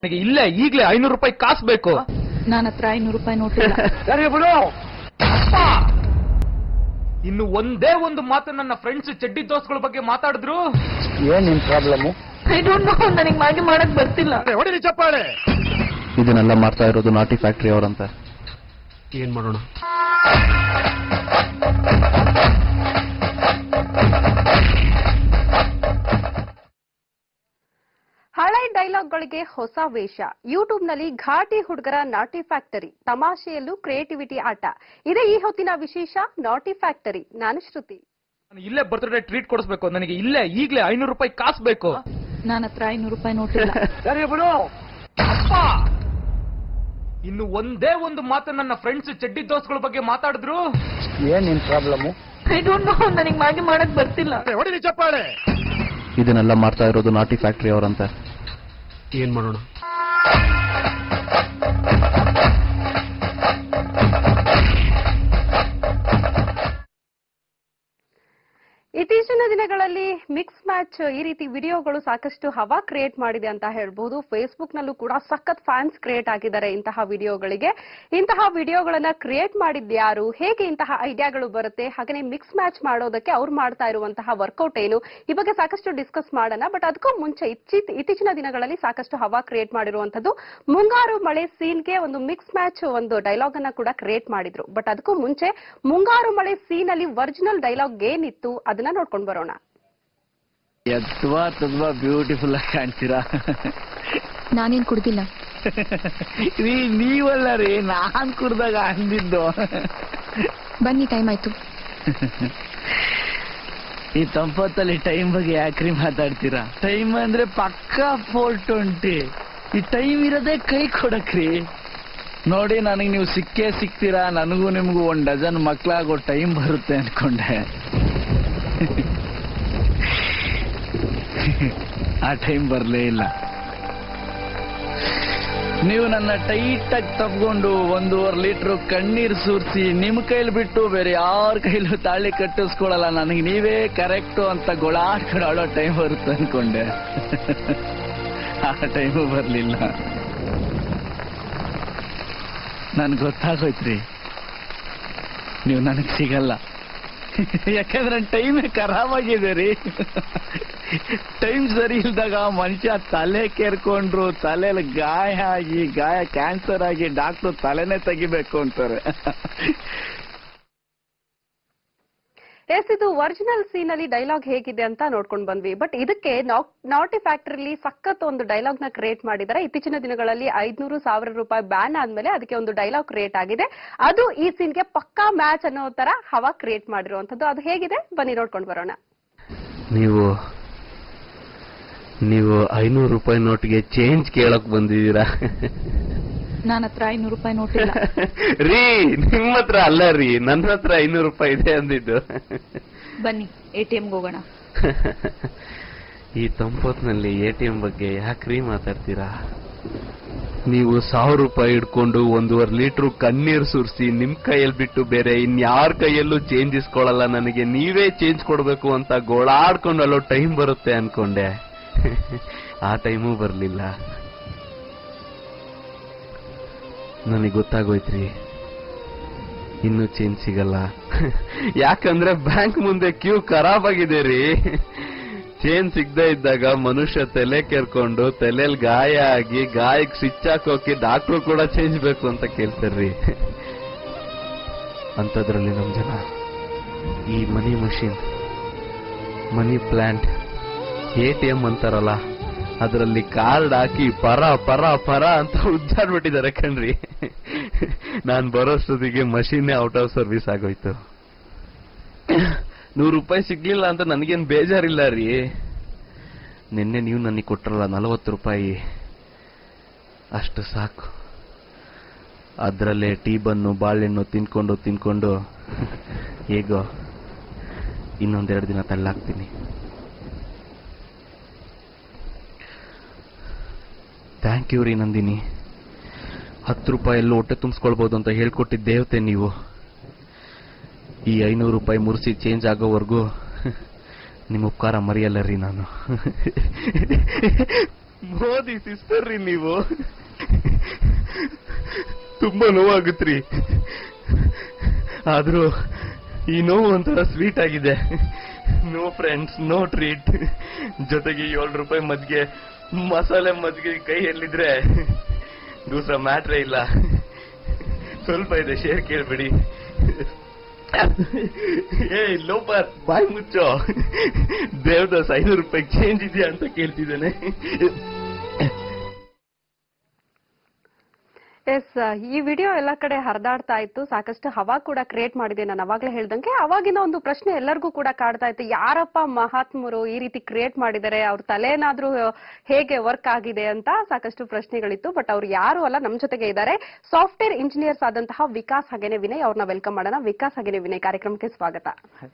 ನನಗೆ ಇಲ್ಲೇ ಈಗ್ಲೇ ಐನೂರು ರೂಪಾಯಿ ಕಾಸು ಬೇಕು ನನ್ನ ಹತ್ರ ಐನೂರು ರೂಪಾಯಿ ನೋಟ್ ಇಲ್ಲ ಸರಿ ಬಿಡು ಅಪ್ಪ! ಇನ್ನು ಒಂದೇ ಒಂದು ಮಾತು ನನ್ನ ಫ್ರೆಂಡ್ಸ್ ಚಡ್ಡಿ ದೋಸ್ಗಳ ಬಗ್ಗೆ ಮಾತಾಡಿದ್ರು ಏನ್ ನಿನ್ ಪ್ರಾಬ್ಲಮ್ ಐ ಡೋಂಟ್ ನೋ ನನಗೆ ಮಾಗಿ ಮಾಡಕ್ ಬರ್ತಿಲ್ಲ ಹೊಡಿಲಿ ಚಪ್ಪಾಳೆ ಇದನ್ನೆಲ್ಲ ಮಾಡ್ತಾ ಇರೋದು ನಾಟಿ ಫ್ಯಾಕ್ಟ್ರಿ ಅವರಂತ ಏನ್ ಮಾಡೋಣ ಹಳೆ ಡೈಲಾಗ್ಗಳಿಗೆ ಹೊಸ ವೇಷ ಯೂಟ್ಯೂಬ್ನಲ್ಲಿ ಘಾಟಿ ಹುಡುಗರ ನಾಟಿ ಫ್ಯಾಕ್ಟರಿ ತಮಾಷೆಯಲ್ಲೂ ಕ್ರಿಯೇಟಿವಿಟಿ ಆಟ ಇದೇ ಈ ಹೊತ್ತಿನ ವಿಶೇಷ ನಾಟಿ ಫ್ಯಾಕ್ಟರಿ ನಾನು ಶ್ರುತಿ ನಾನು ಇಲ್ಲೇ ಬರ್ತ್ಡೇ ಟ್ರೀಟ್ ಕೊಡಿಸ್ಬೇಕು ನನಗೆ ಇಲ್ಲೇ ಈಗ್ಲೇ ಐನೂರು ರೂಪಾಯಿ ಕಾಸು ಬೇಕು ನನ್ನ ಹತ್ರ ಐನೂರು ರೂಪಾಯಿ ನೋಟ್ ಇಲ್ಲ ಸರಿ ಬಿಡು ಅಪ್ಪ! ಇನ್ನು ಒಂದೇ ಒಂದು ಮಾತು ನನ್ನ ಫ್ರೆಂಡ್ಸ್ ಚಡ್ಡಿ ದೋಸ್ಗಳ ಬಗ್ಗೆ ಮಾತಾಡಿದ್ರು ಏನ್ ನಿನ್ ಪ್ರಾಬ್ಲಮ್ ಐ ಡೋಂಟ್ ನೋ ನನಗೆ ಮಾಗಿ ಮಾಡಕ್ ಬರ್ತಿಲ್ಲ ಹೊಡಿಲಿ ಚಪ್ಪಾಳೆ ಇದನ್ನೆಲ್ಲ ಮಾಡ್ತಾ ಇರೋದು ನಾಟಿ ಫ್ಯಾಕ್ಟ್ರಿ ಅವರಂತ ಏನ್ ಮಾಡೋಣ ಇತ್ತೀಚಿನ ದಿನಗಳಲ್ಲಿ ಮಿಕ್ಸ್ ಮ್ಯಾಚ್ ಈ ರೀತಿ ವಿಡಿಯೋಗಳು ಸಾಕಷ್ಟು ಹವಾ ಕ್ರಿಯೇಟ್ ಮಾಡಿದೆ ಅಂತ ಹೇಳ್ಬಹುದು ಫೇಸ್ಬುಕ್ ನಲ್ಲೂ ಕೂಡ ಸಖತ್ ಫ್ಯಾನ್ಸ್ ಕ್ರಿಯೇಟ್ ಆಗಿದ್ದಾರೆ ಇಂತಹ ವಿಡಿಯೋಗಳಿಗೆ ಇಂತಹ ವಿಡಿಯೋಗಳನ್ನ ಕ್ರಿಯೇಟ್ ಮಾಡಿದ್ಯಾರು ಹೇಗೆ ಇಂತಹ ಐಡಿಯಾಗಳು ಬರುತ್ತೆ ಹಾಗೆ ಮಿಕ್ಸ್ ಮ್ಯಾಚ್ ಮಾಡೋದಕ್ಕೆ ಅವ್ರು ಮಾಡ್ತಾ ಇರುವಂತಹ ವರ್ಕೌಟ್ ಏನು ಈ ಬಗ್ಗೆ ಸಾಕಷ್ಟು ಡಿಸ್ಕಸ್ ಮಾಡೋಣ ಬಟ್ ಅದಕ್ಕೂ ಮುಂಚೆ ಇತ್ತೀಚ್- ಇತ್ತೀಚಿನ ದಿನಗಳಲ್ಲಿ ಸಾಕಷ್ಟು ಹವಾ ಕ್ರಿಯೇಟ್ ಮಾಡಿರುವಂತದ್ದು ಮುಂಗಾರು ಮಳೆ ಸೀನ್ಗೆ ಒಂದು ಮಿಕ್ಸ್ ಮ್ಯಾಚ್ ಒಂದು ಡೈಲಾಗ್ ಅನ್ನ ಕೂಡ ಕ್ರಿಯೇಟ್ ಮಾಡಿದ್ರು ಬಟ್ ಅದಕ್ಕೂ ಮುಂಚೆ ಮುಂಗಾರು ಮಳೆ ಸೀನ್ ಅಲ್ಲಿ ಒರಿಜಿನಲ್ ಡೈಲಾಗ್ ಏನಿತ್ತು ಅದನ್ನ ನೋಡ್ಕೊಂಡು ಬರೋಣ ಎತ್ವಾ ತುಂಬಾ ಬ್ಯೂಟಿಫುಲ್ ಆಗಿ ಕಾಣ್ತೀರಾ ನಾನೇನ್ ಕುಡ್ದಿಲ್ಲ ರೀ ನೀವಲ್ಲ ರೀ ನಾನ್ ಕುಡ್ದಾಗ ಅಂದಿದ್ದು ಬನ್ನಿ ಟೈಮ್ ಆಯ್ತು ಈ ತಂಪತ್ತಲ್ಲಿ ಟೈಮ್ ಬಗ್ಗೆ ಯಾಕ್ರಿ ಮಾತಾಡ್ತೀರಾ ಟೈಮ್ ಅಂದ್ರೆ ಪಕ್ಕಾ ಫೋರ್ ಟ್ವೆಂಟಿ ಈ ಟೈಮ್ ಇರೋದೇ ಕೈ ಕೊಡಕ್ರಿ ನೋಡಿ ನನಗೆ ನೀವು ಸಿಕ್ಕೇ ಸಿಗ್ತೀರಾ ನನಗೂ ನಿಮಗೂ ಒಂದ್ ಡಜನ್ ಮಕ್ಳಾಗೋ ಟೈಮ್ ಬರುತ್ತೆ ಅನ್ಕೊಂಡೆ ಆ ಟೈಮ್ ಬರ್ಲೇ ಇಲ್ಲ ನೀವು ನನ್ನ ಟೈಟ್ ಆಗಿ ತಪ್ಕೊಂಡು ಒಂದೂವರೆ ಲೀಟರ್ ಕಣ್ಣೀರ್ ಸುರಿಸಿ ನಿಮ್ ಕೈಲಿ ಬಿಟ್ಟು ಬೇರೆ ಯಾರ ಕೈಲೂ ತಾಳಿ ಕಟ್ಟಿಸ್ಕೊಳಲ್ಲ ನನಗೆ ನೀವೇ ಕರೆಕ್ಟು ಅಂತ ಗೊಳಾಡ್ಕೊಂಡು ಆಡೋ ಟೈಮ್ ಬರುತ್ತೆ ಅನ್ಕೊಂಡೆ ಆ ಟೈಮು ಬರ್ಲಿಲ್ಲ ನನ್ಗೆ ಗೊತ್ತಾಗೋಯ್ತ್ರಿ ನೀವು ನನಗೆ ಸಿಗಲ್ಲ ಯಾಕಂದ್ರೆ ಟೈಮೇ ಖರಾಬ್ ಆಗಿದೆ ರೀ ಟೈಮ್ ಸರಿ ಇಲ್ದಾಗ ಮನುಷ್ಯ ತಲೆ ಕೇರ್ಕೊಂಡ್ರು ತಲೆಯಲ್ಲಿ ಗಾಯ ಆಗಿ ಗಾಯ ಕ್ಯಾನ್ಸರ್ ಆಗಿ ಡಾಕ್ಟರ್ ತಲೆನೇ ತೆಗಿಬೇಕು ಅಂತಾರೆ ಎಸ್ ಇದು ಒರಿಜಿನಲ್ ಸೀನ್ ಅಲ್ಲಿ ಡೈಲಾಗ್ ಹೇಗಿದೆ ಅಂತ ನೋಡ್ಕೊಂಡು ಬಂದ್ವಿ ಬಟ್ ಇದಕ್ಕೆ ನಾಟಿ ಫ್ಯಾಕ್ಟರಿಲಿ ಸಖತ್ ಒಂದು ಡೈಲಾಗ್ ನ ಕ್ರಿಯೇಟ್ ಮಾಡಿದ್ದಾರೆ ಇತ್ತೀಚಿನ ದಿನಗಳಲ್ಲಿ ಐದ್ನೂರು ಸಾವಿರ ರೂಪಾಯಿ ಬ್ಯಾನ್ ಆದ್ಮೇಲೆ ಅದಕ್ಕೆ ಒಂದು ಡೈಲಾಗ್ ಕ್ರಿಯೇಟ್ ಆಗಿದೆ ಅದು ಈ ಸೀನ್ಗೆ ಪಕ್ಕಾ ಮ್ಯಾಚ್ ಅನ್ನೋ ತರ ಹವಾ ಕ್ರಿಯೇಟ್ ಮಾಡಿರುವಂತದ್ದು ಅದು ಹೇಗಿದೆ ಬನ್ನಿ ನೋಡ್ಕೊಂಡು ಬರೋಣ ನೀವು ನೀವು ಐನೂರು ರೂಪಾಯಿ ನೋಟ್ಗೆ ಚೇಂಜ್ ಕೇಳಕ್ ಬಂದಿದ್ದೀರಾ ನನ್ನ ಹತ್ರ ಐನೂರು ರೂಪಾಯಿ ನೋಟ್ ಇಲ್ಲ ರೀ ನಿಮ್ಮ ಹತ್ರ ಅಲ್ಲ ರೀ ನನ್ನ ಹತ್ರ ಐನೂರು ರೂಪಾಯಿ ಇದೆ ಅಂದಿದ್ದು ಬನ್ನಿ ಎ ಟಿ ಎಮ್ಗೆ ಹೋಗೋಣ ಈ ತಂಪೊತ್ನಲ್ಲಿ ಎ ಟಿ ಎಂ ಬಗ್ಗೆ ಯಾಕ್ರಿ ಮಾತಾಡ್ತೀರಾ ನೀವು ಸಾವಿರ ರೂಪಾಯಿ ಇಟ್ಕೊಂಡು ಒಂದೂವರೆ ಲೀಟ್ರು ಕಣ್ಣೀರು ಸುರಿಸಿ ನಿಮ್ ಕೈಯಲ್ಲಿ ಬಿಟ್ಟು ಬೇರೆ ಇನ್ಯಾರ ಕೈಯಲ್ಲೂ ಚೇಂಜ್ ಇಸ್ಕೊಳಲ್ಲ ನನಗೆ ನೀವೇ ಚೇಂಜ್ ಕೊಡ್ಬೇಕು ಅಂತ ಗೋಳಾಡ್ಕೊಂಡು ಅಲ್ಲೋ ಟೈಮ್ ಬರುತ್ತೆ ಅನ್ಕೊಂಡೆ ಆ ಟೈಮು ಬರ್ಲಿಲ್ಲ ನನಗೆ ಗೊತ್ತಾಗೋಯ್ತ್ರಿ ಇನ್ನೂ ಚೇಂಜ್ ಸಿಗಲ್ಲ ಯಾಕಂದ್ರೆ ಬ್ಯಾಂಕ್ ಮುಂದೆ ಕ್ಯೂ ಖರಾಬ್ ಆಗಿದೆ ರೀ ಚೇನ್ ಸಿಗದೆ ಇದ್ದಾಗ ಮನುಷ್ಯ ತಲೆ ಕೆರ್ಕೊಂಡು ತಲೆಯಲ್ಲಿ ಗಾಯ ಆಗಿ ಗಾಯಕ್ಕೆ ಸ್ವಿಚ್ ಹಾಕೋಕೆ ಡಾಕ್ಟ್ರು ಕೂಡ ಚೇಂಜ್ ಬೇಕು ಅಂತ ಕೇಳ್ತಾರ್ರಿ ಅಂಥದ್ರಲ್ಲಿ ನಮ್ ಜನ ಈ money machine money plant A T M ಅಂತಾರಲ್ಲ ಅದರಲ್ಲಿ ಕಾರ್ಡ್ ಹಾಕಿ ಪರ ಪರ ಪರ ಅಂತ ಉಜ್ಜಾಡ್ಬಿಟ್ಟಿದ್ದಾರೆ ಕಣ್ರಿ ನಾನ್ ಬರೋಷ್ಟೊತ್ತಿಗೆ ಮಷೀನೇ ಔಟ್ ಆಫ್ ಸರ್ವಿಸ್ ಆಗೋಯ್ತು ನೂರು ರೂಪಾಯಿ ಸಿಗ್ಲಿಲ್ಲ ಅಂತ ನನಗೇನ್ ಬೇಜಾರಿಲ್ಲ ರೀ ನಿನ್ನೆ ನೀವು ನನಗೆ ಕೊಟ್ರಲ್ಲ ನಲವತ್ತು ರೂಪಾಯಿ ಅಷ್ಟು ಸಾಕು ಅದರಲ್ಲೇ ಟೀ ಬನ್ನು ಬಾಳೆಹಣ್ಣು ತಿನ್ಕೊಂಡು ತಿನ್ಕೊಂಡು ಹೇಗೋ ಇನ್ನೊಂದೆರಡು ದಿನ ತಳ್ಳಾಕ್ತೀನಿ ಥ್ಯಾಂಕ್ ಯು ರೀ ನಂದಿನಿ ಹತ್ತು ರೂಪಾಯಲ್ಲೂ ಹೊಟ್ಟೆ ತುಂಬಿಸ್ಕೊಳ್ಬೋದು ಅಂತ ಹೇಳ್ಕೊಟ್ಟಿದ್ದ ದೇವತೆ ನೀವು ಈ ಐನೂರು ರೂಪಾಯಿ ಮುರಿಸಿ ಚೇಂಜ್ ಆಗೋವರೆಗೂ ನಿಮ್ಮ ಉಪಕಾರ ಮರೆಯಲ್ಲ ರೀ ನಾನು ಮೋದಿ ಸಿಸ್ಟರ್ ರೀ ನೀವು ತುಂಬಾ ನೋವಾಗುತ್ತ್ರಿ ಆದ್ರೂ ಈ ನೋವು ಒಂಥರ ಸ್ವೀಟ್ ಆಗಿದೆ ನೋ ಫ್ರೆಂಡ್ಸ್ ನೋ ಟ್ರೀಟ್ ಜೊತೆಗೆ ಏಳು ರೂಪಾಯಿ ಮದ್ಗೆ ಮಸಾಲೆ ಮದ್ಗೆ ಕೈಯಲ್ಲಿದ್ರೆ ದೂಸರ ಮ್ಯಾಟ್ರೇ ಇಲ್ಲ ಸ್ವಲ್ಪ ಇದೆ ಶೇರ್ ಕೇಳ್ಬಿಡಿ ಏ ಲೋಪರ್ ಬಾಯ್ ಮುಚ್ಚೋ ದೇವದಾಸ್ ಐನೂರು ರೂಪಾಯಿ ಚೇಂಜ್ ಇದೆಯಾ ಅಂತ ಕೇಳ್ತಿದ್ದೇನೆ ಎಸ್ ಈ ವಿಡಿಯೋ ಎಲ್ಲ ಕಡೆ ಹರಿದಾಡ್ತಾ ಇತ್ತು ಸಾಕಷ್ಟು ಹವಾ ಕೂಡ ಕ್ರಿಯೇಟ್ ಮಾಡಿದೆ ನಾನು ಅವಾಗ್ಲೇ ಹೇಳ್ದಂಗೆ ಅವಾಗಿನ ಒಂದು ಪ್ರಶ್ನೆ ಎಲ್ಲರಿಗೂ ಕೂಡ ಕಾಡ್ತಾ ಇತ್ತು ಯಾರಪ್ಪ ಮಹಾತ್ಮರು ಈ ರೀತಿ ಕ್ರಿಯೇಟ್ ಮಾಡಿದ್ದಾರೆ ಅವ್ರ ತಲೆನಾದ್ರೂ ಹೇಗೆ ವರ್ಕ್ ಆಗಿದೆ ಅಂತ ಸಾಕಷ್ಟು ಪ್ರಶ್ನೆಗಳಿತ್ತು ಬಟ್ ಅವ್ರು ಯಾರು ಅಲ್ಲ ನಮ್ ಜೊತೆಗೆ ಇದ್ದಾರೆ ಸಾಫ್ಟ್ವೇರ್ ಇಂಜಿನಿಯರ್ಸ್ ಆದಂತಹ ವಿಕಾಸ್ ಹಾಗೇನೆ ವಿನಯ್ ಅವ್ರನ್ನ ವೆಲ್ಕಮ್ ಮಾಡೋಣ ವಿಕಾಸ್ ಹಾಗೇನೆ ವಿನಯ್ ಕಾರ್ಯಕ್ರಮಕ್ಕೆ ಸ್ವಾಗತ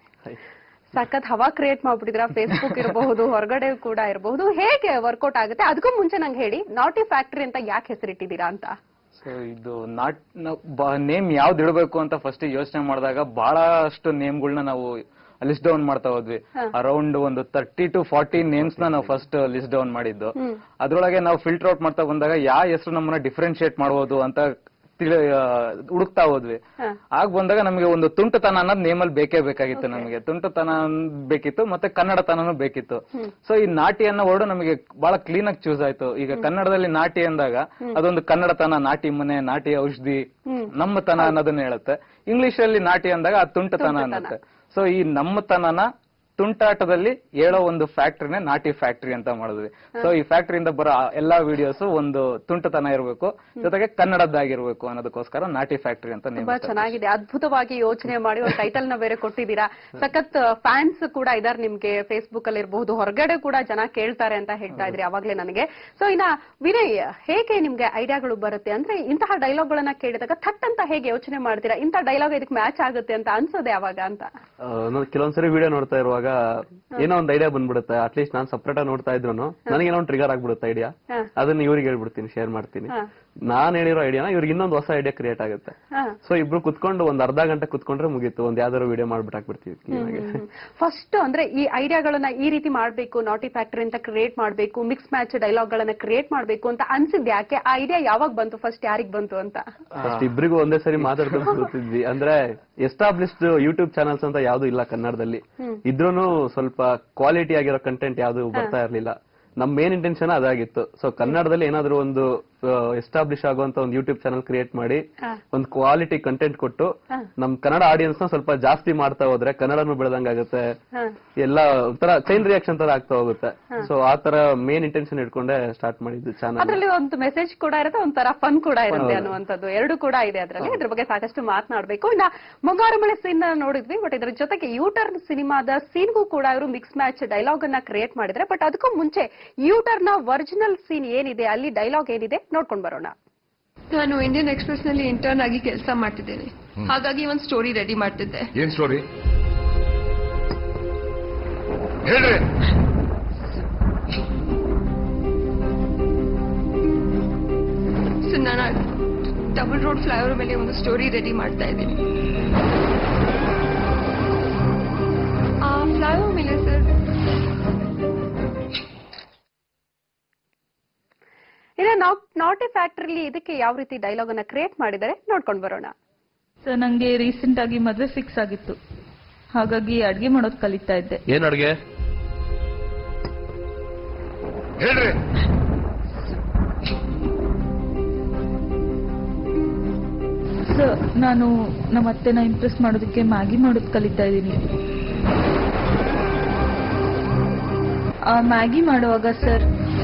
ಸಖತ್ ಹವಾ ಕ್ರಿಯೇಟ್ ಮಾಡ್ಬಿಟ್ಟಿದ್ರ ಫೇಸ್ಬುಕ್ ಇರಬಹುದು ಹೊರಗಡೆ ಕೂಡ ಇರಬಹುದು ಹೇಗೆ ವರ್ಕೌಟ್ ಆಗುತ್ತೆ ಅದಕ್ಕೂ ಮುಂಚೆ ನಂಗೆ ಹೇಳಿ ನಾಟಿ ಫ್ಯಾಕ್ಟರಿ ಅಂತ ಯಾಕೆ ಹೆಸರಿಟ್ಟಿದ್ದೀರಾ ಅಂತ ಸೊ ಇದು ನಾಟ್ ನೇಮ್ ಯಾವ್ದು ಇಡಬೇಕು ಅಂತ ಫಸ್ಟ್ ಯೋಚನೆ ಮಾಡಿದಾಗ ಬಹಳಷ್ಟು ನೇಮ್ಗಳನ್ನ ನಾವು ಲಿಸ್ಟ್ ಡೌನ್ ಮಾಡ್ತಾ ಹೋದ್ವಿ ಅರೌಂಡ್ ಒಂದು ತರ್ಟಿ ಟು ಫಾರ್ಟಿ ನೇಮ್ಸ್ ನ ನಾವು ಫಸ್ಟ್ ಲಿಸ್ಟ್ ಡೌನ್ ಮಾಡಿದ್ದು ಅದ್ರೊಳಗೆ ನಾವು ಫಿಲ್ಟರ್ ಔಟ್ ಮಾಡ್ತಾ ಬಂದಾಗ ಯಾವ ಹೆಸರು ನಮ್ಮನ್ನ ಡಿಫ್ರೆನ್ಶಿಯೇಟ್ ಮಾಡ್ಬೋದು ಅಂತ ತಿಳಿ ಆ, ಹುಡುಕ್ತಾ ಹೋದ್ವಿ ಆಗ ಬಂದಾಗ ನಮಗೆ ಒಂದು ತುಂಟತನ ಅನ್ನೋದು ನೇಮಲ್ಲಿ ಬೇಕೇ ಬೇಕಾಗಿತ್ತು ನಮಗೆ ತುಂಟತನ ಅನ್ನೋದ್ ಬೇಕಿತ್ತು ಮತ್ತೆ ಕನ್ನಡತನನೂ ಬೇಕಿತ್ತು ಸೊ ಈ ನಾಟಿ ಅನ್ನೋ ವರ್ಡ್ ನಮಗೆ ಬಹಳ ಕ್ಲೀನ್ ಆಗಿ ಚೂಸ್ ಆಯ್ತು ಈಗ ಕನ್ನಡದಲ್ಲಿ ನಾಟಿ ಅಂದಾಗ ಅದೊಂದು ಕನ್ನಡತನ ನಾಟಿ ಮನೆ ನಾಟಿ ಔಷಧಿ ನಮ್ಮತನ ಅನ್ನೋದನ್ನ ಹೇಳುತ್ತೆ ಇಂಗ್ಲಿಷ್ ಅಲ್ಲಿ ನಾಟಿ ಅಂದಾಗ ಅದು ತುಂಟತನ ಅನ್ನತ್ತೆ ಸೊ ಈ ನಮ್ಮತನನ ತುಂಟಾಟದಲ್ಲಿ ಹೇಳೋ ಒಂದು ಫ್ಯಾಕ್ಟ್ರಿನೇ ನಾಟಿ ಫ್ಯಾಕ್ಟ್ರಿ ಅಂತ ಮಾಡಿದ್ವಿ ಸೊ ಈ ಫ್ಯಾಕ್ಟ್ರಿಯಿಂದ ಬರೋ ಆ ಎಲ್ಲಾ ವಿಡಿಯೋಸ್ ಒಂದು ತುಂಟತನ ಇರಬೇಕು ಜೊತೆಗೆ ಕನ್ನಡದ್ದಾಗಿರ್ಬೇಕು ಅನ್ನೋದಕ್ಕೋಸ್ಕರ ನಾಟಿ ಫ್ಯಾಕ್ಟ್ರಿ ಅಂತ ನೇಮ್ ತುಂಬಾ ಚೆನ್ನಾಗಿದೆ ಅದ್ಭುತವಾಗಿ ಯೋಚನೆ ಮಾಡಿ ಒಂದು ಟೈಟಲ್ ನ ಬೇರೆ ಕೊಟ್ಟಿದ್ದೀರಾ ಸಖತ್ ಫ್ಯಾನ್ಸ್ ಕೂಡ ಇದಾರೆ ನಿಮ್ಗೆ ಫೇಸ್ಬುಕ್ ಅಲ್ಲಿ ಇರಬಹುದು ಹೊರಗಡೆ ಕೂಡ ಜನ ಕೇಳ್ತಾರೆ ಅಂತ ಹೇಳ್ತಾ ಇದ್ರಿ ಅವಾಗ್ಲೇ ನನಗೆ ಸೊ ಇನ್ನ ವಿನಯ್ ಹೇಗೆ ನಿಮ್ಗೆ ಐಡಿಯಾಗಳು ಬರುತ್ತೆ ಅಂದ್ರೆ ಇಂತಹ ಡೈಲಾಗ್ ಗಳನ್ನ ಕೇಳಿದಾಗ ಥಟ್ ಅಂತ ಹೇಗೆ ಯೋಚನೆ ಮಾಡ್ತೀರಾ ಇಂಥ ಡೈಲಾಗ್ ಇದಕ್ಕೆ ಮ್ಯಾಚ್ ಆಗುತ್ತೆ ಅಂತ ಅನ್ಸೋದೆ ಅವಾಗ ಅಂತ ನಾನು ಕೆಲವೊಂದ್ಸರಿ ವಿಡಿಯೋ ನೋಡ್ತಾ ಇರುವಾಗ ಏನೋ ಒಂದ್ ಐಡಿಯಾ ಬಂದ್ಬಿಡುತ್ತೆ ಅಟ್ಲೀಸ್ಟ್ ನಾನು ಸಪ್ರೇಟ್ ಆಗಿ ನೋಡ್ತಾ ಇದ್ರು ನನಗೆ ಏನೋ ಒಂದು ಟ್ರಿಗರ್ ಆಗ್ಬಿಡುತ್ತೆ ಐಡಿಯಾ ಹಾ. ಅದನ್ನ ಇವ್ರಿಗೆ ಹೇಳ್ಬಿಡ್ತೀನಿ ಶೇರ್ ಮಾಡ್ತೀನಿ ಹಾ. ನಾನ್ ಹೇಳಿರೋ ಐಡಿಯಾನ ಇವ್ರಿಗೆ ಇನ್ನೊಂದು ಹೊಸ ಐಡಿಯಾ ಕ್ರಿಯೇಟ್ ಆಗುತ್ತೆ ಹಾ. ಸೊ ಇಬ್ರು ಕುತ್ಕೊಂಡು ಒಂದ್ ಅರ್ಧ ಗಂಟೆ ಕುತ್ಕೊಂಡ್ರೆ ಮುಗೀತು ಒಂದ್ ಯಾವ್ದಾದ್ರು ವಿಡಿಯೋ ಮಾಡ್ಬಿಟ್ಟು ಹಾಕ್ಬಿಡ್ತೀವಿ clean ಆಗಿ. ಫಸ್ಟ್ ಅಂದ್ರೆ ಈ ಐಡಿಯಾಗಳನ್ನ ಈ ರೀತಿ ಮಾಡ್ಬೇಕು ನಾಟಿ ಫ್ಯಾಕ್ಟರಿ ಅಂತ ಕ್ರಿಯೇಟ್ ಮಾಡ್ಬೇಕು ಮಿಕ್ಸ್ ಮ್ಯಾಚ್ ಡೈಲಾಗ್ ಗಳನ್ನ ಕ್ರಿಯೇಟ್ ಮಾಡ್ಬೇಕು ಅಂತ ಅನ್ಸಿದ್ ಯಾಕೆ ಆ ಐಡಿಯಾ ಯಾವಾಗ ಬಂತು ಫಸ್ಟ್ ಯಾರಿಗ್ ಬಂತು ಅಂತ ಫಸ್ಟ್ ಇಬ್ರಿಗೂ ಒಂದೇ ಸರಿ ಮಾತಾಡ್ಕೊಂಡು ಕೂತಿದ್ವಿ ಅಂದ್ರೆ ಎಸ್ಟಾಬ್ಲಿಷ್ಡ್ ಯೂಟ್ಯೂಬ್ ಚಾನಲ್ಸ್ ಅಂತ ಯಾವ್ದು ಇಲ್ಲ ಕನ್ನಡದಲ್ಲಿ ಇದ್ರೂನು ಸ್ವಲ್ಪ ಕ್ವಾಲಿಟಿ ಆಗಿರೋ ಕಂಟೆಂಟ್ ಯಾವ್ದು ಬರ್ತಾ ಇರ್ಲಿಲ್ಲ ನಮ್ ಮೇನ್ ಇಂಟೆನ್ಷನ್ ಅದಾಗಿತ್ತು ಸೊ ಕನ್ನಡದಲ್ಲಿ ಏನಾದ್ರು ಒಂದು ಎಸ್ಟಾಬ್ಲಿಷ್ ಆಗುವಂತ ಒಂದು ಯೂಟ್ಯೂಬ್ ಚಾನಲ್ ಕ್ರಿಯೇಟ್ ಮಾಡಿ ಒಂದು ಕ್ವಾಲಿಟಿ ಕಂಟೆಂಟ್ ಕೊಟ್ಟು ನಮ್ ಕನ್ನಡ ಆಡಿಯನ್ಸ್ ನ ಸ್ವಲ್ಪ ಜಾಸ್ತಿ ಮಾಡ್ತಾ ಹೋದ್ರೆ ಕನ್ನಡನು ಬೆಳೆದಂಗಾಗುತ್ತೆ ಎಲ್ಲ ಒಂಥರ ಚೈನ್ ರಿಯಾಕ್ಷನ್ ತರ ಆಗ್ತಾ ಹೋಗುತ್ತೆ ಸೊ ಆ ತರ ಮೇನ್ ಇಂಟೆನ್ಷನ್ ಇಟ್ಕೊಂಡೆ ಸ್ಟಾರ್ಟ್ ಮಾಡಿದ್ದು ಚಾನಲ್ ಅದ್ರಲ್ಲಿ ಒಂದು ಮೆಸೇಜ್ ಕೂಡ ಇರುತ್ತೆ ಒಂಥರ ಫನ್ ಕೂಡ ಇರುತ್ತೆ ಅನ್ನುವಂಥದ್ದು ಎರಡು ಕೂಡ ಇದೆ ಅದ್ರಲ್ಲಿ ಇದ್ರ ಬಗ್ಗೆ ಸಾಕಷ್ಟು ಮಾತನಾಡ್ಬೇಕು ಇನ್ನ ಮುಂಗಾರು ಮಳೆ ಸೀನ್ ನೋಡಿದ್ವಿ ಬಟ್ ಇದ್ರ ಜೊತೆಗೆ ಯೂಟರ್ನ್ ಸಿನಿಮಾದ ಸೀನ್ಗೂ ಕೂಡ ಇವರು ಮಿಕ್ಸ್ ಮ್ಯಾಚ್ ಡೈಲಾಗ್ ಅನ್ನ ಕ್ರಿಯೇಟ್ ಮಾಡಿದ್ರೆ ಬಟ್ ಅದಕ್ಕೂ ಮುಂಚೆ ಯೂಟರ್ ನ ಒರಿಜಿನಲ್ ಸೀನ್ ಏನಿದೆ ಅಲ್ಲಿ ಡೈಲಾಗ್ ಏನಿದೆ ನೋಡ್ಕೊಂಡ್ ಬರೋಣ ನಾನು ಇಂಡಿಯನ್ ಎಕ್ಸ್ಪ್ರೆಸ್ ನಲ್ಲಿ ಇಂಟರ್ನ್ ಆಗಿ ಕೆಲಸ ಮಾಡ್ತಿದ್ದೇನೆ ಹಾಗಾಗಿ ಒಂದು ಸ್ಟೋರಿ ರೆಡಿ ಮಾಡ್ತಿದ್ದೆ ಏನ್ ಸ್ಟೋರಿ ಹೇಳ್ರಿ ಸೊ ನಾನು ಡಬಲ್ ರೋಡ್ ಫ್ಲೈಓವರ್ ಮೇಲೆ ಒಂದು ಸ್ಟೋರಿ ರೆಡಿ ಮಾಡ್ತಾ ಇದ್ದೀನಿ ಆ ಫ್ಲೈಓವರ್ ಮೇಲೆ ಸರ್ ಇನ್ನ ನಾಟಿ ಫ್ಯಾಕ್ಟರಿಲಿ ಇದಕ್ಕೆ ಯಾವ ರೀತಿ ಡೈಲಾಗ್ ಅನ್ನ ಕ್ರಿಯೇಟ್ ಮಾಡಿದರೆ ನೋಡ್ಕೊಂಡ್ ಬರೋಣ ಸರ್ ನಂಗೆ ರೀಸೆಂಟ್ ಆಗಿ ಮದುವೆ ಫಿಕ್ಸ್ ಆಗಿತ್ತು ಹಾಗಾಗಿ ಅಡ್ಗೆ ಮಾಡೋದ್ ಕಲಿತಾ ಇದ್ದೆ ಏನ್ ಅಡ್ಗೆ ಹೇಳ್ರಿ ಸರ್ ನಾನು ನಮ್ಮ ಅತ್ತೆನ ಇಂಪ್ರೆಸ್ ಮಾಡೋದಕ್ಕೆ ಮ್ಯಾಗಿ ಮಾಡೋದ್ ಕಲಿತಾ ಇದ್ದೀನಿ ಆ ಮ್ಯಾಗಿ ಮಾಡುವಾಗ ಸರ್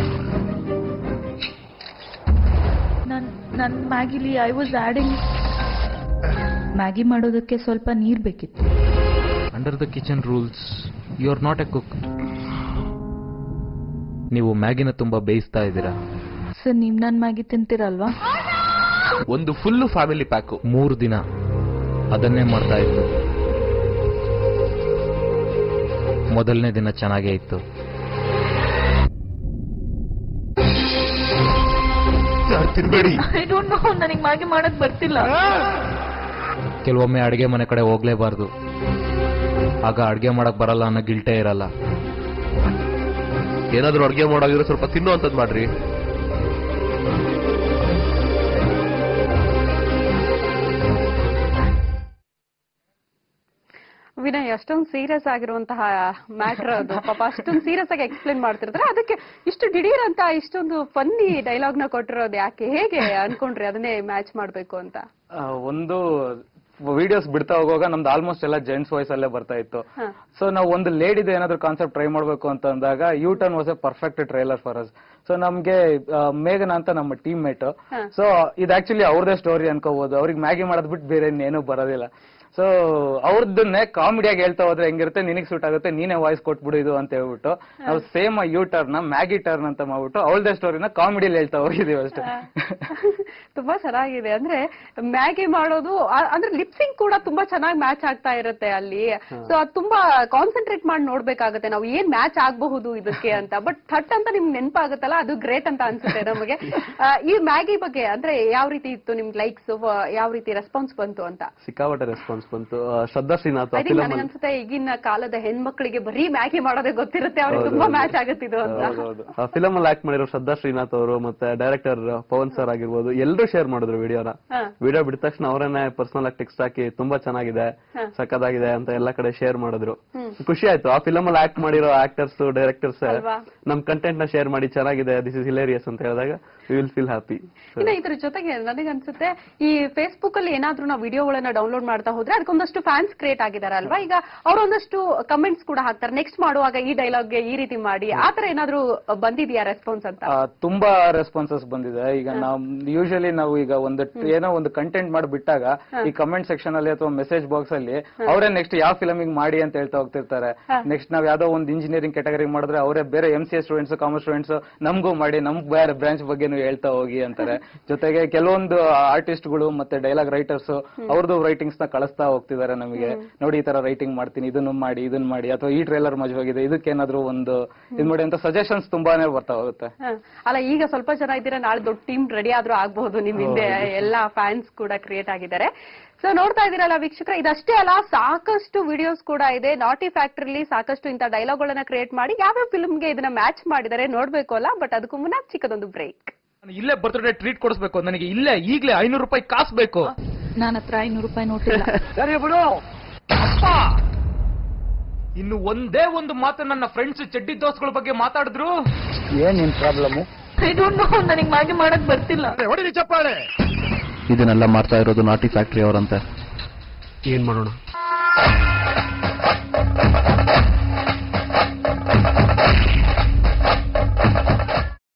ನನ್ ನನ್ನ ಮ್ಯಾಗಿಲಿ ಐ ವಾಸ್ ಆಡಿಂಗ್ ಮ್ಯಾಗಿ ಮಾಡೋದಕ್ಕೆ ಸ್ವಲ್ಪ ನೀರ್ ಬೇಕಿತ್ತು under the kitchen rules you are not a cook ನೀವು ಮ್ಯಾಗಿನ ತುಂಬಾ ಬೇಯಿಸ್ತಾ ಇದ್ದೀರಾ ಸರ್ ನೀವ್ ನನ್ ಮ್ಯಾಗಿ ತಿಂತೀರಲ್ವಾ ಒಂದು ಫುಲ್ ಫ್ಯಾಮಿಲಿ ಪ್ಯಾಕ್ ಮೂರು ದಿನ ಅದನ್ನೇ ಮಾಡ್ತಾ ಇತ್ತು ಮೊದಲನೇ ದಿನ ಚೆನ್ನಾಗೇ ಇತ್ತು ತಿನ್ಬೇಡಿ ಐ ಡೋಂಟ್ ನೋ ನನಗೆ ಮ್ಯಾಗಿ ಮಾಡಕ್ ಬರ್ತಿಲ್ಲ ಕೆಲವೊಮ್ಮೆ ಅಡುಗೆ ಮನೆ ಕಡೆ ಹೋಗ್ಲೇಬಾರ್ದು ಆಗ ಅಡುಗೆ ಮಾಡಕ್ ಬರಲ್ಲ ಅನ್ನೋ ಗಿಲ್ಟೇ ಇರಲ್ಲ ಏನಾದ್ರೂ ಅಡ್ಗೆ ಮಾಡೋಗಿದ್ರೆ ಸ್ವಲ್ಪ ತಿನ್ನುವಂಥದ್ದು ಮಾಡ್ರಿ ವಿನಯ್ ಅಷ್ಟೊಂದು ಸೀರಿಯಸ್ ಆಗಿರುವಂತಹ ಮ್ಯಾಟರ್ ಅದು ಪಾಪ ಅಷ್ಟೊಂದು ಸೀರಿಯಸ್ ಆಗಿ ಎಕ್ಸ್ಪ್ಲೇನ್ ಮಾಡ್ತಿರ್ತಾರೆ ಅದಕ್ಕೆ ಇಷ್ಟು ದಿಢೀರ್ ಅಂತ ಇಷ್ಟೊಂದು ಫನ್ನಿ ಡೈಲಾಗ್ ನ ಕೊಟ್ಟಿರೋದು ಯಾಕೆ ಹೇಗೆ ಅನ್ಕೊಂಡ್ರಿ ಅದನ್ನೇ ಮ್ಯಾಚ್ ಮಾಡ್ಬೇಕು ಅಂತ ಆ, ಒಂದು ವಿಡಿಯೋಸ್ ಬಿಡ್ತಾ ಹೋಗುವಾಗ ನಮ್ದು ಆಲ್ಮೋಸ್ಟ್ ಎಲ್ಲ ಜೆಂಟ್ಸ್ ವಾಯ್ಸ್ ಅಲ್ಲೇ ಬರ್ತಾ ಇತ್ತು ಹ. ಸೊ ನಾವು ಒಂದು ಲೇಡಿದು ಏನಾದ್ರು ಕಾನ್ಸೆಪ್ಟ್ ಟ್ರೈ ಮಾಡ್ಬೇಕು ಅಂತ ಅಂದಾಗ U Turn was a perfect trailer for us so ನಮ್ಗೆ ಆ, ಮೇಘನ ಅಂತ ನಮ್ಮ ಟೀಮ್ ಮೇಟ್ ಹ. ಸೊ ಇದು ಆಕ್ಚುಲಿ ಅವ್ರದೇ ಸ್ಟೋರಿ ಅನ್ಕೋಬಹುದು ಅವ್ರಿಗೆ ಮ್ಯಾಗಿ ಮಾಡೋದ್ ಬಿಟ್ಟು ಬೇರೆ ಇನ್ನೇನು ಬರೋದಿಲ್ಲ ಸೊ ಅವ್ರದನ್ನೇ ಕಾಮಿಡಿಯಾಗಿ ಹೇಳ್ತಾ ಹೋದ್ರೆ ಹೆಂಗಿರುತ್ತೆ ನಿನಗೆ ಸೂಟ್ ಆಗುತ್ತೆ ನೀನೇ ವಾಯ್ಸ್ ಕೊಟ್ಬಿಡು ಇದು ಅಂತ ಹೇಳ್ಬಿಟ್ಟು ನಾವು same U Turn Maggi turn ಅಂತ ಮಾಡ್ಬಿಟ್ಟು ಅವಳದೇ ಸ್ಟೋರಿನ ಕಾಮಿಡಿಯಲ್ಲಿ ಹೇಳ್ತಾ ಹೋಗಿದೀವಿ ಅಷ್ಟೇ ತುಂಬಾ ಚೆನ್ನಾಗಿದೆ ಅಂದ್ರೆ ಮ್ಯಾಗಿ ಮಾಡೋದು ಆ- ಅಂದ್ರೆ ಲಿಪ್ಸಿಂಗ್ ಕೂಡ ತುಂಬಾ ಚೆನ್ನಾಗಿ ಮ್ಯಾಚ್ ಆಗ್ತಾ ಇರುತ್ತೆ ಅಲ್ಲಿ ಸೊ ಅದು ತುಂಬಾ ಕಾನ್ಸಂಟ್ರೇಟ್ ಮಾಡಿ ನೋಡ್ಬೇಕಾಗುತ್ತೆ ನಾವು ಏನ್ ಮ್ಯಾಚ್ ಆಗಬಹುದು ಇದಕ್ಕೆ ಅಂತ ಬಟ್ ಥಟ್ ಅಂತ ನಿಮ್ಗೆ ನೆನಪಾಗುತ್ತಲ್ಲ ಅದು ಗ್ರೇಟ್ ಅಂತ ಅನ್ಸುತ್ತೆ ನಮಗೆ ಆ, ಈ ಮ್ಯಾಗಿ ಬಗ್ಗೆ ಅಂದ್ರೆ ಯಾವ ರೀತಿ ಇತ್ತು ನಿಮ್ಗೆ ಲೈಕ್ಸ್ ಯಾವ ರೀತಿ ರೆಸ್ಪಾನ್ಸ್ ಬಂತು ಅಂತ ಸಿಕ್ಕಾಪಟ್ಟೆ ರೆಸ್ಪಾನ್ಸ್ ಬಂತು ಆ, Shraddha Srinath I ah think film ನನಗೆ ಅನ್ಸುತ್ತೆ ಈಗಿನ ಕಾಲದ ಹೆಣ್ಮಕ್ಳಿಗೆ ಬರೀ ಮ್ಯಾಗಿ ಮಾಡೋದೇ ಗೊತ್ತಿರುತ್ತೆ ಅವ್ರಿಗೆ ತುಂಬಾ ಮ್ಯಾಚ್ ಆಗುತ್ತಿದ್ದು ಅಂತ ಆ ಫಿಲಮ್ ಅಲ್ಲಿ ಆಕ್ಟ್ ಮಾಡಿರೋ ಶ್ರದ್ಧಾ ಶ್ರೀನಾಥ್ ಅವರು ಮತ್ತೆ ಡೈರೆಕ್ಟರ್ ಪವನ್ ಸರ್ ಆಗಿರ್ಬೋದು ಎಲ್ಲರೂ ಶೇರ್ ಮಾಡಿದ್ರು ವಿಡಿಯೋನ ಹಾ. ವಿಡಿಯೋ ಬಿಟ್ಟ ತಕ್ಷಣ ಅವರೇನೆ ಪರ್ಸನಲ್ ಆಗಿ ಟೆಕ್ಸ್ಟ್ ಹಾಕಿ ತುಂಬಾ ಚೆನ್ನಾಗಿದೆ ಹಾ. ಸಕ್ಕದಾಗಿದೆ ಅಂತ ಎಲ್ಲಾ ಕಡೆ ಶೇರ್ ಮಾಡಿದ್ರು ಹ್ಮ್. ಖುಷಿ ಆಯ್ತು ಆ ಫಿಲಮ್ ಅಲ್ಲಿ ಆಕ್ಟ್ ಮಾಡಿರೋ ಆಕ್ಟರ್ಸ್ ಡೈರೆಕ್ಟರ್ಸ್ ಅಲ್ವಾ? ನಮ್ ಕಂಟೆಂಟ್ ನ ಶೇರ್ ಮಾಡಿ ಚೆನ್ನಾಗಿದೆ ದಿಸ್ ಇಸ್ ಹಿಲೇರಿಯಸ್ ಅಂತ ಹೇಳಿದಾಗ ವಿ ವಿಲ್ ಫೀಲ್ ಹ್ಯಾಪಿ ಇನ್ನ ಇದ್ರ ಜೊತೆಗೆ ನನಗೆ ಅನ್ಸುತ್ತೆ ಈ ಫೇಸ್ಬುಕ್ ಅಲ್ಲಿ ಏನಾದ್ರೂ ನಾವು ವಿಡಿಯೋಗಳನ್ನ ಡೌನ್ಲೋಡ್ ಮಾಡ್ತಾ ಹೋದ್ರೆ ಅದಕ್ಕೊಂದಷ್ಟು ಫ್ಯಾನ್ಸ್ ಕ್ರಿಯೇಟ್ ಆಗಿದ್ದಾರೆ ಅಲ್ವಾ ಈಗ ಅವರೊಂದಷ್ಟು ಕಮೆಂಟ್ಸ್ ಕೂಡ ಹಾಕ್ತಾರೆ ನೆಕ್ಸ್ಟ್ ಮಾಡುವಾಗ ಈ ಡೈಲಾಗ್ಗೆ ಈ ರೀತಿ ಮಾಡಿ ಆತರ ಏನಾದ್ರೂ ಬಂದಿದ್ಯಾ ರೆಸ್ಪಾನ್ಸ್ ಅಂತ ಆ, ತುಂಬಾ ರೆಸ್ಪಾನ್ಸಸ್ ಬಂದಿದೆ ಈಗ ನಾವು ಯೂಶಲಿ ನಾವು ಈಗ ಒಂದು ಏನೋ ಒಂದು ಕಂಟೆಂಟ್ ಮಾಡಿ ಬಿಟ್ಟಾಗ ಈ ಕಮೆಂಟ್ ಸೆಕ್ಷನ್ ಅಲ್ಲಿ ಅಥವಾ ಮೆಸೇಜ್ ಬಾಕ್ಸ್ ಅಲ್ಲಿ ಅವರೇ ನೆಕ್ಸ್ಟ್ ಯಾವ ಫಿಲಮಿಂಗ್ ಮಾಡಿ ಅಂತ ಹೇಳ್ತಾ ಹೋಗ್ತಿರ್ತಾರೆ ನೆಕ್ಸ್ಟ್ ನಾವ್ ಯಾವ್ದೋ ಒಂದು ಇಂಜಿನಿಯರಿಂಗ್ ಕ್ಯಾಟಗರಿ ಮಾಡಿದ್ರೆ ಅವರೇ ಬೇರೆ M C S students commerce students ನಮಗೂ ಮಾಡಿ ನಮ್ ಬೇರೆ ಬ್ರಾಂಚ್ ಬಗ್ಗೆನೂ ಹೇಳ್ತಾ ಹೋಗಿ ಅಂತಾರೆ ಜೊತೆಗೆ ಕೆಲವೊಂದು ಆರ್ಟಿಸ್ಟ್ಗಳು ಮತ್ತೆ ಡೈಲಾಗ್ ರೈಟರ್ಸ್ ಅವ್ರದ್ದು ರೈಟಿಂಗ್ಸ್ ನ ಕಳಿಸ್ತಾ ಹೋಗ್ತಿದ್ದಾರೆ ನಮಗೆ ನೋಡಿ ಈ ತರ ರೈಟಿಂಗ್ ಮಾಡ್ತೀನಿ ಇದನ್ನು ಮಾಡಿ ಇದನ್ನ ಮಾಡಿ ಅಥವಾ ಈ ಟ್ರೈಲರ್ ಮಜವಾಗಿದೆ ಇದಕ್ಕೇನಾದ್ರೂ ಒಂದು ಇದ್ ಮಾಡಿ ಅಂತ ಸಜೆಷನ್ಸ್ ತುಂಬಾನೇ ಬರ್ತಾ ಹೋಗುತ್ತೆ ಹ. ಅಲ್ಲ ಈಗ ಸ್ವಲ್ಪ ಜನ ಇದ್ದೀರಾ ನಾಳೆ ದೊಡ್ಡ ಟೀಮ್ ರೆಡಿ ಆದ್ರೂ ಆಗ್ಬಹುದು ನಿಮ್ ಹಿಂದೆ ಎಲ್ಲಾ ಫ್ಯಾನ್ಸ್ ಕೂಡ ಕ್ರಿಯೇಟ್ ಆಗಿದ್ದಾರೆ ಸೊ ನೋಡ್ತಾ ಇದೀರಲ್ಲ ವೀಕ್ಷಕರ ಇದಷ್ಟೇ ಅಲ್ಲ ಸಾಕಷ್ಟು ವಿಡಿಯೋಸ್ ಕೂಡ ಇದೆ ನಾಟಿ ಫ್ಯಾಕ್ಟ್ರಿಲಿ ಸಾಕಷ್ಟು ಇಂಥ ಡೈಲಾಗ್ ಗಳನ್ನ ಕ್ರಿಯೇಟ್ ಮಾಡಿ ಯಾವ್ಯಾವ ಫಿಲ್ಮ್ಗೆ ಇದನ್ನ ಮ್ಯಾಚ್ ಮಾಡಿದ್ದಾರೆ ನೋಡ್ಬೇಕು ಅಲ್ಲ ಬಟ್ ಅದಕ್ಕೂ ಮುನ್ನ ಚಿಕ್ಕದೊಂದು ಬ್ರೇಕ್ ನಾನು ಇಲ್ಲೇ ಬರ್ತ್ಡೇ ಟ್ರೀಟ್ ಕೊಡಿಸ್ಬೇಕು ನನಗೆ ಇಲ್ಲೇ ಈಗ್ಲೇ ಐನೂರು ರೂಪಾಯಿ ಕಾಸು ಬೇಕು ನನ್ನ ಹತ್ರ ಐನೂರು ರೂಪಾಯಿ ನೋಟಿಲ್ಲ ಸರಿ ಬಿಡು ಅಪ್ಪ ಇನ್ನು ಒಂದೇ ಒಂದು ಮಾತು ನನ್ನ ಫ್ರೆಂಡ್ಸ್ ಚಡ್ಡಿ ದೋಸ್ಗಳ ಬಗ್ಗೆ ಮಾತಾಡಿದ್ರು ಏನ್ ನಿನ್ ಪ್ರಾಬ್ಲಮ್ ಐ ಡೋಂಟ್ ನೋ ನನಗೆ ಮ್ಯಾಗಿ ಮಾಡಕ್ ಬರ್ತಿಲ್ಲ ಹೊಡಿಲಿ ಚಪ್ಪಾಳೆ ಇದನ್ನೆಲ್ಲ ಮಾಡ್ತಾ ಇರೋದು ನಾಟಿ ಫ್ಯಾಕ್ಟ್ರಿ ಅವರಂತೆ ಏನ್ ಮಾಡೋಣ